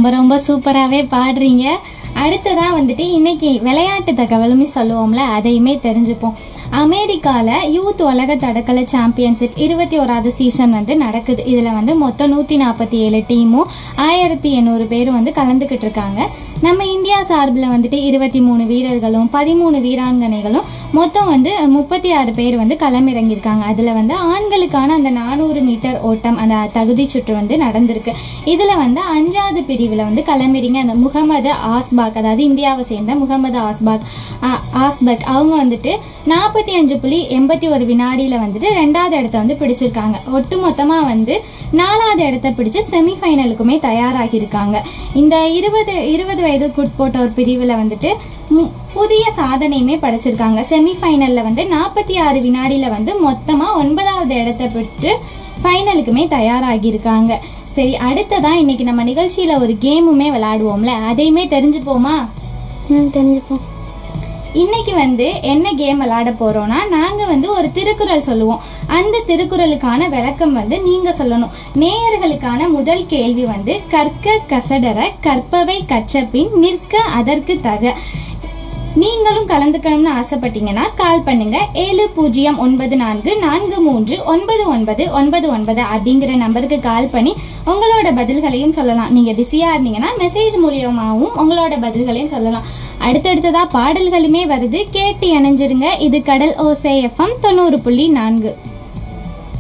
ரொம்ப ரொம்ப சூப்பராகவே பாடுறீங்க அடுத்ததாக வந்துட்டு இன்னைக்கு விளையாட்டு தகவலுமே சொல்லுவோம்ல அதையுமே தெரிஞ்சுப்போம் அமெரிக்காவில் யூத் உலக தடகள சாம்பியன்ஷிப் இருபத்தி ஓராவது சீசன் வந்து நடக்குது இதில் வந்து மொத்தம் நூற்றி நாற்பத்தி ஏழு டீமும் ஆயிரத்தி எண்ணூறு பேரும் வந்து கலந்துக்கிட்டு இருக்காங்க நம்ம இந்தியா சார்பில் வந்துட்டு இருபத்தி மூணு வீரர்களும் பதிமூணு வீராங்கனைகளும் மொத்தம் வந்து முப்பத்தி ஆறு பேர் வந்து களமிறங்கியிருக்காங்க அதில் வந்து ஆண்களுக்கான அந்த நானூறு மீட்டர் ஓட்டம் அந்த தகுதி சுற்று வந்து நடந்திருக்கு இதில் வந்து அஞ்சாவது பிரிவில் வந்து களமிறங்கி அந்த முகமது ஆஸ்பாக் அதாவது இந்தியாவை சேர்ந்த முகமது ஆஸ்பாக் ஆ- ஆஸ்பக் அவங்க வந்துட்டு நாற்பத்தி அஞ்சு புள்ளி எண்பத்தி ஒரு வினாடியில் வந்துட்டு ரெண்டாவது இடத்த வந்து பிடிச்சிருக்காங்க ஒட்டு மொத்தமாக வந்து நாலாவது இடத்த பிடிச்சு செமிஃபைனலுக்குமே தயாராகியிருக்காங்க இந்த இருபது இருபது வயதுக்குட்பட்டோர் பிரிவில் வந்துட்டு மு- புதிய சாதனையுமே படைச்சிருக்காங்க செமிஃபைனலில் வந்து நாற்பத்தி ஆறு வினாடியில் வந்து மொத்தமாக ஒன்பதாவது இடத்த பெற்று ஃபைனலுக்குமே தயாராகியிருக்காங்க சரி அடுத்ததான் இன்னைக்கு நம்ம நிகழ்ச்சியில் ஒரு கேமுமே விளையாடுவோம்ல அதையுமே தெரிஞ்சுப்போமா ம் தெரிஞ்சுப்போம் இன்னைக்கு வந்து என்ன கேம் விளையாட போறோம்னா நாங்க வந்து ஒரு திருக்குறள் சொல்லுவோம் அந்த திருக்குறளுக்கான விளக்கம் வந்து நீங்க சொல்லணும் நேயர்களுக்கான முதல் கேள்வி வந்து கற்க கசடர கற்பவை கற்றபின் நிற்க அதற்கு தக நீங்களும் கலந்துக்கணும்னு ஆசைப்பட்டீங்கன்னா கால் பண்ணுங்க ஏழு பூஜ்ஜியம் ஒன்பது நான்கு நான்கு மூன்று ஒன்பது ஒன்பது ஒன்பது ஒன்பது அப்படிங்கிற நம்பருக்கு கால் பண்ணி உங்களோட பதில்களையும் சொல்லலாம் நீங்க பிஸியா இருந்தீங்கன்னா மெசேஜ் மூலியமாகவும் உங்களோட பதில்களையும் சொல்லலாம் அடுத்தடுத்ததா பாடல்களுமே வருது கேட்டு இணைஞ்சிருங்க இது கடல் ஓசை எஃப்எம் தொண்ணூறு புள்ளி நான்கு